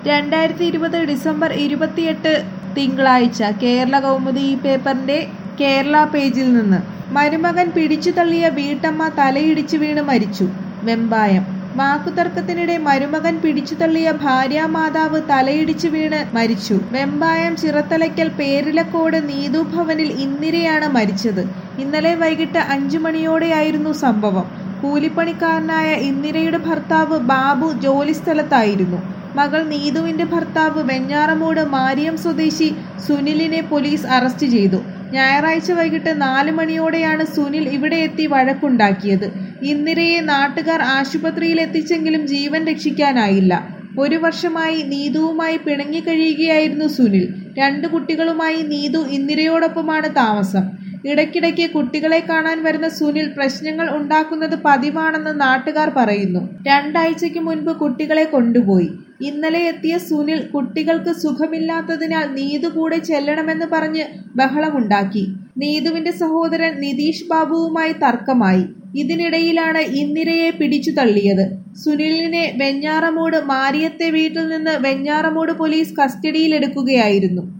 രണ്ടായിരത്തി ഇരുപത് ഡിസംബർ ഇരുപത്തിയെട്ട് തിങ്കളാഴ്ച കേരള കൗമുദി ഈ പേപ്പറിന്റെ കേരള പേജിൽ നിന്ന് മരുമകൻ പിടിച്ചു തള്ളിയ വീട്ടമ്മ തലയിടിച്ചു വീണ് മരിച്ചു വെമ്പായം വാക്കുതർക്കത്തിനിടെ മരുമകൻ പിടിച്ചു തള്ളിയ ഭാര്യാമാതാവ് തലയിടിച്ചു വീണ് മരിച്ചു വെമ്പായം ചിറത്തലയ്ക്കൽ പേരിലക്കോട് നീതു ഭവനിൽ ഇന്ദിരയാണ് മരിച്ചത് ഇന്നലെ വൈകിട്ട് അഞ്ചു മണിയോടെയായിരുന്നു സംഭവം കൂലിപ്പണിക്കാരനായ ഇന്ദിരയുടെ ഭർത്താവ് ബാബു ജോലിസ്ഥലത്തായിരുന്നു മകൾ നീതുവിന്റെ ഭർത്താവ് വെഞ്ഞാറമൂട് മാരിയം സ്വദേശി സുനിലിനെ പോലീസ് അറസ്റ്റ് ചെയ്തു ഞായറാഴ്ച വൈകിട്ട് നാല് മണിയോടെയാണ് സുനിൽ ഇവിടെ എത്തി വഴക്കുണ്ടാക്കിയത് ഇന്ദിരയെ നാട്ടുകാർ ആശുപത്രിയിൽ എത്തിച്ചെങ്കിലും ജീവൻ രക്ഷിക്കാനായില്ല ഒരു വർഷമായി നീതുവുമായി പിണങ്ങിക്കഴിയുകയായിരുന്നു സുനിൽ രണ്ടു കുട്ടികളുമായി നീതു ഇന്ദിരയോടൊപ്പമാണ് താമസം ഇടയ്ക്കിടയ്ക്ക് കുട്ടികളെ കാണാൻ വരുന്ന സുനിൽ പ്രശ്നങ്ങൾ ഉണ്ടാക്കുന്നത് പതിവാണെന്ന് നാട്ടുകാർ പറയുന്നു രണ്ടാഴ്ചയ്ക്ക് മുൻപ് കുട്ടികളെ കൊണ്ടുപോയി ഇന്നലെ എത്തിയ സുനിൽ കുട്ടികൾക്ക് സുഖമില്ലാത്തതിനാൽ നീതു കൂടെ ചെല്ലണമെന്ന് പറഞ്ഞ് ബഹളമുണ്ടാക്കി നീതുവിന്റെ സഹോദരൻ നിതീഷ് ബാബുവുമായി തർക്കമായി ഇതിനിടയിലാണ് ഇന്ദിരയെ പിടിച്ചു തള്ളിയത് സുനിലിനെ വെഞ്ഞാറമൂട് മാരിയത്തെ വീട്ടിൽ നിന്ന് വെഞ്ഞാറമൂട് പോലീസ് കസ്റ്റഡിയിലെടുക്കുകയായിരുന്നു